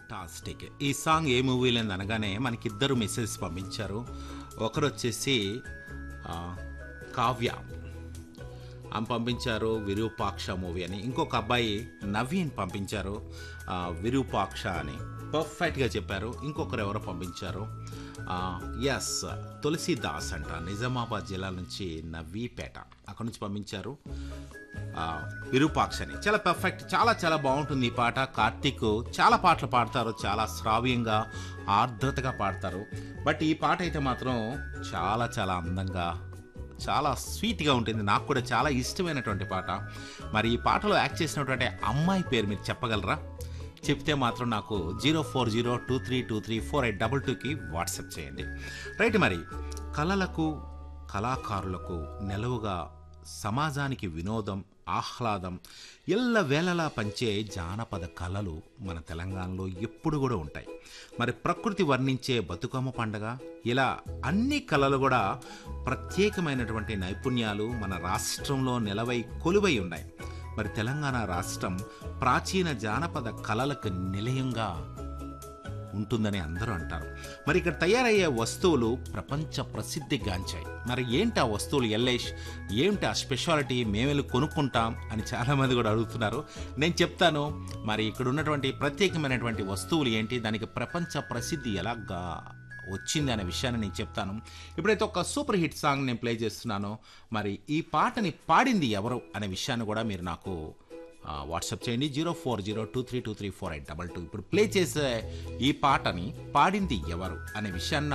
fantastic ఈ song ఏ మూవీలో అనగానే మనకి ఇద్దరు మెసేజ్ పంపించారు ఒకరు వచ్చేసి ఆ, కావ్య ఆమె పంపించారు విరూపాక్ష మూవీ అని ఇంకొక అబ్బాయి నవీన్ పంపించారు ఆ, విరూపాక్ష అని పర్ఫెక్ట్గా చెప్పారు ఇంకొకరు ఎవరో పంపించారు ఎస్ తులసిదాస్ అంట నిజామాబాద్ జిల్లా నుంచి నవీపేట అక్కడ నుంచి పంపించారు ఆ, విరూపాక్ష అని చాలా పర్ఫెక్ట్ చాలా చాలా బాగుంటుంది ఈ పాట కార్తీక్ చాలా పాటలు పాడతారు చాలా శ్రావ్యంగా ఆర్ద్రతగా పాడతారు బట్ ఈ పాట అయితే మాత్రం చాలా చాలా అందంగా చాలా స్వీట్గా ఉంటుంది నాకు కూడా చాలా ఇష్టమైనటువంటి పాట మరి ఈ పాటలో యాక్ట్ చేసినటువంటి అమ్మాయి పేరు మీరు చెప్పగలరా చెప్తే మాత్రం నాకు zero four zero two three two three four eight double టూకి వాట్సాప్ చేయండి రైట్ మరి కళలకు కళాకారులకు నెలవుగా సమాజానికి వినోదం ఆహ్లాదం ఎల్ల వేళలా పంచే జానపద కళలు మన తెలంగాణలో ఎప్పుడు కూడా ఉంటాయి మరి ప్రకృతి వర్ణించే బతుకమ్మ పండగ ఇలా అన్ని కళలు కూడా ప్రత్యేకమైనటువంటి నైపుణ్యాలు మన రాష్ట్రంలో నిలవై కొలువై ఉన్నాయి మరి తెలంగాణ రాష్ట్రం ప్రాచీన జానపద కళలకు నిలయంగా ఉంటుందని అందరూ అంటారు మరి ఇక్కడ తయారయ్యే వస్తువులు ప్రపంచ ప్రసిద్ధిగాంచాయి మరి ఏంటి ఆ వస్తువులు ఎల్లేష్ ఏంటి ఆ స్పెషాలిటీ మేమెళ్ళి కొనుక్కుంటాం అని చాలామంది కూడా అడుగుతున్నారు నేను చెప్తాను మరి ఇక్కడ ఉన్నటువంటి ప్రత్యేకమైనటువంటి వస్తువులు ఏంటి దానికి ప్రపంచ ప్రసిద్ధి ఎలాగా వచ్చింది అనే విషయాన్ని నేను చెప్తాను ఇప్పుడైతే ఒక సూపర్ హిట్ సాంగ్ నేను ప్లే చేస్తున్నాను మరి ఈ పాటని పాడింది ఎవరు అనే విషయాన్ని కూడా మీరు నాకు ఆ, వాట్సాప్ చేయండి zero four zero two three two three four eight double two ఇప్పుడు ప్లే చేసే ఈ పాటని పాడింది ఎవరు అనే విషయాన్ని